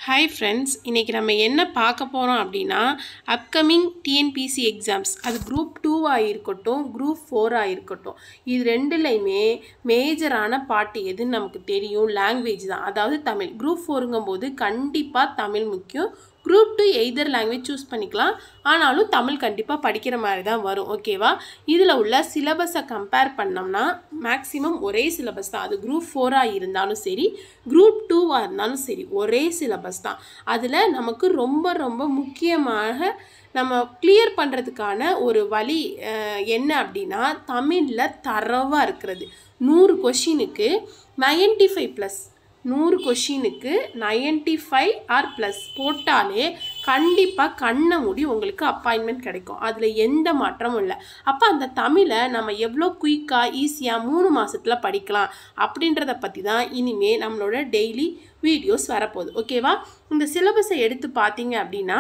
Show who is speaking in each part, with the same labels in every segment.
Speaker 1: hi friends இன்றைக்கி நம்ம என்ன பார்க்க போகிறோம் அப்படின்னா அப்கமிங் டிஎன்பிசி எக்ஸாம்ஸ் அது குரூப் டூவாக இருக்கட்டும் குரூப் ஃபோராக இருக்கட்டும் இது ரெண்டுலையுமே மேஜரான பாட்டு எதுன்னு நமக்கு தெரியும் லாங்குவேஜ் தான் அதாவது தமிழ் குரூப் ஃபோருங்கும்போது கண்டிப்பாக தமிழ் முக்கியம் group two either language choose பண்ணிக்கலாம் ஆனாலும் தமிழ் கண்டிப்பாக படிக்கிற மாதிரி தான் வரும் ஓகேவா இதில் உள்ள சிலபஸை கம்பேர் பண்ணோம்னா மேக்ஸிமம் ஒரே சிலபஸ் தான் அது குரூப் ஃபோராக இருந்தாலும் சரி குரூப் டூவாக இருந்தாலும் சரி ஒரே சிலபஸ் தான் அதில் நமக்கு ரொம்ப ரொம்ப முக்கியமாக நம்ம கிளியர் பண்ணுறதுக்கான ஒரு வழி அஹ், என்ன அப்படின்னா தமிழில் தரவாக இருக்கிறது நூறு கொஷினுக்கு நைன்டி ஃபைவ் ப்ளஸ் நூறு கொஷினுக்கு நைன்டி ஃபைவ் ஆர் ப்ளஸ் போட்டாலே கண்டிப்பாக கண்ணை மூடி உங்களுக்கு அப்பாயின்மெண்ட் கிடைக்கும் அதில் எந்த மாற்றமும் இல்லை அப்போ அந்த தமிழை நம்ம எவ்வளோ குயிக்காக ஈஸியாக மூணு மாதத்தில் படிக்கலாம் அப்படின்றத பற்றி தான் இனிமே நம்மளோட டெய்லி வீடியோஸ் வரப்போகுது ஓகேவா இந்த சிலபஸை எடுத்து பார்த்தீங்க அப்படின்னா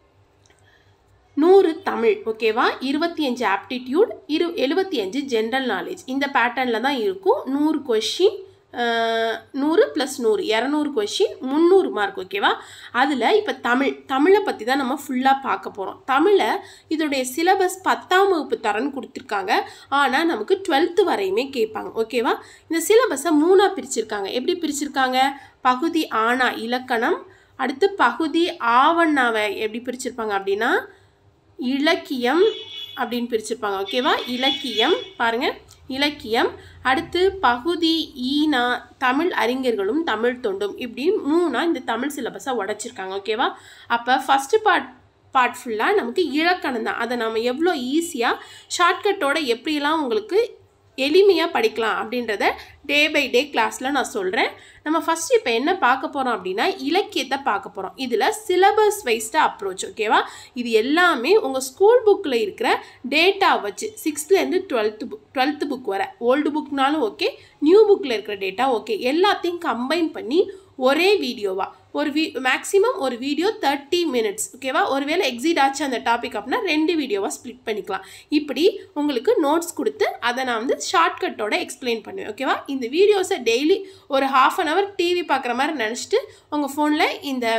Speaker 1: நூறு தமிழ் ஓகேவா இருபத்தி அஞ்சு ஆப்டிடியூட் இரு எழுபத்தி அஞ்சு ஜென்ரல் நாலேஜ் இந்த பேட்டர்னில் தான் இருக்கும் நூறு கொஷின் நூறு ப்ளஸ் நூறு இரநூறு கொஷின் முந்நூறு மார்க் ஓகேவா அதில் இப்போ தமிழ் தமிழை பற்றி தான் நம்ம ஃபுல்லாக பார்க்க போகிறோம் தமிழை இதோடைய சிலபஸ் பத்தாம் வகுப்பு தரன்னு கொடுத்துருக்காங்க ஆனால் நமக்கு டுவெல்த்து வரையுமே கேட்பாங்க ஓகேவா இந்த சிலபஸை மூணாக பிரிச்சிருக்காங்க எப்படி பிரிச்சிருக்காங்க பகுதி ஆனா இலக்கணம் அடுத்து பகுதி ஆவண்ணாவை எப்படி பிரிச்சிருப்பாங்க அப்படின்னா இலக்கியம் அப்படின்னு பிரிச்சிருப்பாங்க ஓகேவா இலக்கியம் பாருங்க இலக்கியம் அடுத்து பகுதி ஈனா தமிழ் அறிஞர்களும் தமிழ் தொண்டும் இப்படி மூணா இந்த தமிழ் சிலபஸை உடைச்சிருக்காங்க ஓகேவா அப்போ ஃபஸ்ட்டு பார்ட் பார்ட் ஃபுல்லாக நமக்கு இலக்கணம் தான் அதை நம்ம எவ்வளோ ஈஸியாக ஷார்ட்கட்டோட எப்படியெல்லாம் உங்களுக்கு எளிமையாக படிக்கலாம் அப்படின்றத டே பை டே கிளாஸில் நான் சொல்கிறேன் நம்ம ஃபஸ்ட் இப்போ என்ன பார்க்க போகிறோம் அப்படின்னா இலக்கியத்தை பார்க்க போகிறோம் இதில் சிலபஸ் வைஸ்டாக அப்ரோச் ஓகேவா இது எல்லாமே உங்கள் ஸ்கூல் புக்கில் இருக்கிற டேட்டா வச்சு சிக்ஸ்த்லேருந்து டுவெல்த்து புக் டுவெல்த்து புக் வர ஓல்டு புக்னாலும் ஓகே நியூ புக்கில் இருக்கிற டேட்டா ஓகே எல்லாத்தையும் கம்பைன் பண்ணி ஒரே வீடியோவா ஒரு வீ மேக்ஸிமம் ஒரு வீடியோ தேர்ட்டி மினிட்ஸ் ஓகேவா ஒருவேளை எக்ஸிட் ஆச்சு அந்த டாபிக் அப்படின்னா ரெண்டு வீடியோவாக ஸ்ப்ளிட் பண்ணிக்கலாம் இப்படி உங்களுக்கு நோட்ஸ் கொடுத்து அதை நான் வந்து ஷார்ட்கட்டோட எக்ஸ்பிளைன் பண்ணுவேன் ஓகேவா இந்த வீடியோஸை டெய்லி ஒரு ஹாஃப் அன் ஹவர் டிவி பார்க்குற மாதிரி நினச்சிட்டு உங்கள் ஃபோனில் இந்த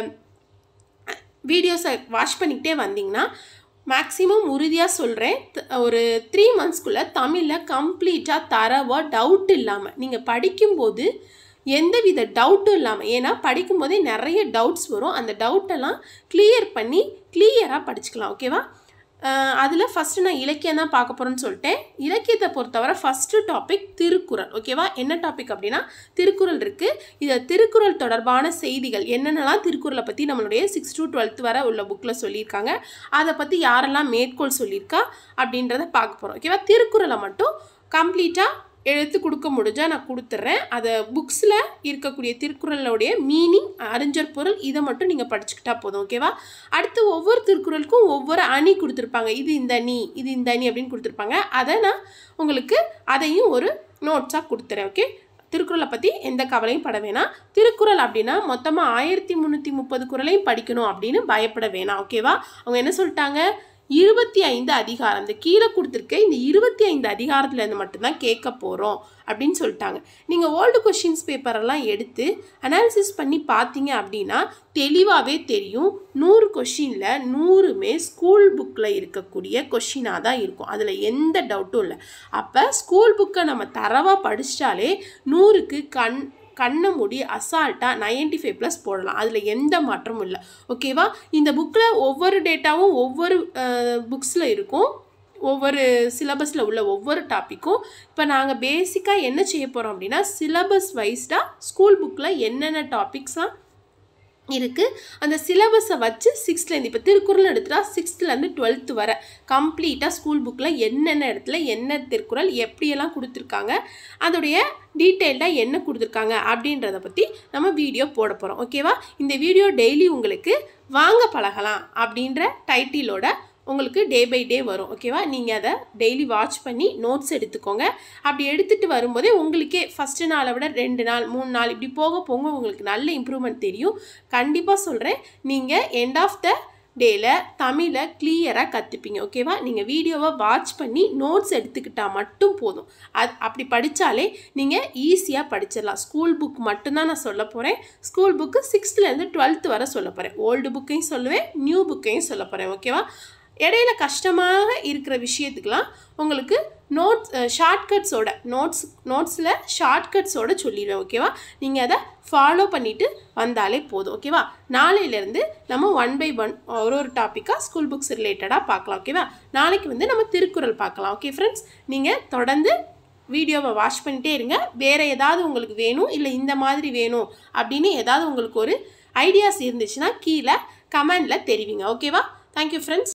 Speaker 1: வீடியோஸை வாட்ச் பண்ணிக்கிட்டே வந்தீங்கன்னா மேக்ஸிமம் உறுதியாக சொல்கிறேன் ஒரு த்ரீ மந்த்ஸ்க்குள்ளே தமிழில் கம்ப்ளீட்டாக தரவாக டவுட் இல்லாமல் நீங்கள் படிக்கும்போது எந்தவித டவுட்டும் இல்லாமல் ஏன்னா படிக்கும்போதே நிறைய டவுட்ஸ் வரும் அந்த டவுட்டெல்லாம் கிளியர் பண்ணி கிளியராக படிச்சுக்கலாம் ஓகேவா அதில் ஃபஸ்ட்டு நான் இலக்கியம் தான் பார்க்க போகிறேன்னு சொல்லிட்டேன் இலக்கியத்தை பொறுத்தவரை ஃபஸ்ட்டு டாபிக் திருக்குறள் ஓகேவா என்ன டாபிக் அப்படின்னா திருக்குறள் இருக்குது இதில் திருக்குறள் தொடர்பான செய்திகள் என்னென்னலாம் திருக்குறளை பற்றி நம்மளுடைய சிக்ஸ் டு டுவெல்த் வரை உள்ள புக்கில் சொல்லியிருக்காங்க அதை பற்றி யாரெல்லாம் மேற்கோள் சொல்லியிருக்கா அப்படின்றத பார்க்க போகிறோம் ஓகேவா திருக்குறளை மட்டும் கம்ப்ளீட்டாக எழுத்து கொடுக்க முடிஞ்சால் நான் கொடுத்துட்றேன் அதை புக்ஸில் இருக்கக்கூடிய திருக்குறளுடைய மீனிங் அறிஞர் பொருள் இதை மட்டும் நீங்கள் படிச்சுக்கிட்டா போதும் ஓகேவா அடுத்து ஒவ்வொரு திருக்குறளுக்கும் ஒவ்வொரு அணி கொடுத்துருப்பாங்க இது இந்த அணி இது இந்த அணி அப்படின்னு கொடுத்துருப்பாங்க அதை நான் உங்களுக்கு அதையும் ஒரு நோட்ஸாக கொடுத்துறேன் ஓகே திருக்குறளை பற்றி எந்த கவலையும் பட வேணாம் திருக்குறள் அப்படின்னா மொத்தமாக ஆயிரத்தி முந்நூற்றி முப்பது குறளையும் படிக்கணும் அப்படின்னு பயப்பட வேணாம் ஓகேவா அவங்க என்ன சொல்லிட்டாங்க இருபத்தி ஐந்து அதிகாரம் இந்த கீழே கொடுத்துருக்க இந்த இருபத்தி ஐந்து அதிகாரத்துலேருந்து மட்டும்தான் கேட்க போகிறோம் அப்படின்னு சொல்லிட்டாங்க நீங்கள் ஓல்டு கொஷின்ஸ் பேப்பரெல்லாம் எடுத்து அனாலிசிஸ் பண்ணி பார்த்தீங்க அப்படின்னா தெளிவாகவே தெரியும் நூறு கொஷினில் நூறுமே ஸ்கூல் புக்கில் இருக்கக்கூடிய கொஷினாக தான் இருக்கும் அதில் எந்த டவுட்டும் இல்லை அப்போ ஸ்கூல் புக்கை நம்ம தரவாக படிச்சிட்டாலே நூறுக்கு கண் கண்ணை மூடி அசால்ட்டாக நைன்டி ஃபைவ் ப்ளஸ் போடலாம் அதில் எந்த மாற்றமும் இல்லை ஓகேவா இந்த புக்கில் ஒவ்வொரு டேட்டாவும் ஒவ்வொரு புக்ஸில் இருக்கும் ஒவ்வொரு சிலபஸில் உள்ள ஒவ்வொரு டாப்பிக்கும் இப்போ நாங்கள் பேசிக்காக என்ன செய்ய போகிறோம் அப்படின்னா சிலபஸ் வைஸ்டாக ஸ்கூல் புக்கில் என்னென்ன டாபிக்ஸாக இருக்குது அந்த சிலபஸை வச்சு சிக்ஸ்த்லேருந்து இப்போ திருக்குறள் எடுத்துட்டா சிக்ஸ்த்லேருந்து டுவெல்த்து வர கம்ப்ளீட்டாக ஸ்கூல் புக்கில் என்னென்ன இடத்துல என்ன திருக்குறள் எப்படியெல்லாம் கொடுத்துருக்காங்க அதோடைய டீட்டெயில்டாக என்ன கொடுத்துருக்காங்க அப்படின்றத பற்றி நம்ம வீடியோ போட போகிறோம் ஓகேவா இந்த வீடியோ டெய்லி உங்களுக்கு வாங்க பழகலாம் அப்படின்ற டைட்டிலோட உங்களுக்கு டே பை டே வரும் ஓகேவா நீங்கள் அதை டெய்லி வாட்ச் பண்ணி நோட்ஸ் எடுத்துக்கோங்க அப்படி எடுத்துகிட்டு வரும்போதே உங்களுக்கே ஃபஸ்ட்டு நாளை விட ரெண்டு நாள் மூணு நாள் இப்படி போக போக உங்களுக்கு நல்ல இம்ப்ரூவ்மெண்ட் தெரியும் கண்டிப்பாக சொல்கிறேன் நீங்கள் எண்ட் ஆஃப் த டேயில் தமிழை கிளியராக கற்றுப்பீங்க ஓகேவா நீங்கள் வீடியோவை வாட்ச் பண்ணி நோட்ஸ் எடுத்துக்கிட்டால் மட்டும் போதும் அது அப்படி படித்தாலே நீங்கள் ஈஸியாக படிச்சிடலாம் ஸ்கூல் புக் மட்டும்தான் நான் சொல்ல போகிறேன் ஸ்கூல் புக்கு சிக்ஸ்த்துலேருந்து டுவெல்த்து வரை சொல்ல போகிறேன் ஓல்டு புக்கையும் சொல்லுவேன் நியூ புக்கையும் சொல்ல போகிறேன் ஓகேவா இடையில கஷ்டமாக இருக்கிற விஷயத்துக்கெலாம் உங்களுக்கு நோட்ஸ் ஷார்ட்கட்ஸோட நோட்ஸ் நோட்ஸில் ஷார்ட்கட்ஸோட சொல்லிடுவேன் ஓகேவா நீங்கள் அதை ஃபாலோ பண்ணிவிட்டு வந்தாலே போதும் ஓகேவா நாளையிலேருந்து நம்ம ஒன் பை ஒன் ஒரு ஒரு டாப்பிக்காக ஸ்கூல் புக்ஸ் ரிலேட்டடாக பார்க்கலாம் ஓகேவா நாளைக்கு வந்து நம்ம திருக்குறள் பார்க்கலாம் ஓகே ஃப்ரெண்ட்ஸ் நீங்கள் தொடர்ந்து வீடியோவை வாட்ச் பண்ணிட்டே இருங்க வேறு ஏதாவது உங்களுக்கு வேணும் இல்லை இந்த மாதிரி வேணும் அப்படின்னு ஏதாவது உங்களுக்கு ஒரு ஐடியாஸ் இருந்துச்சுன்னா கீழே கமெண்டில் தெரிவிங்க ஓகேவா தேங்க்யூ ஃப்ரெண்ட்ஸ்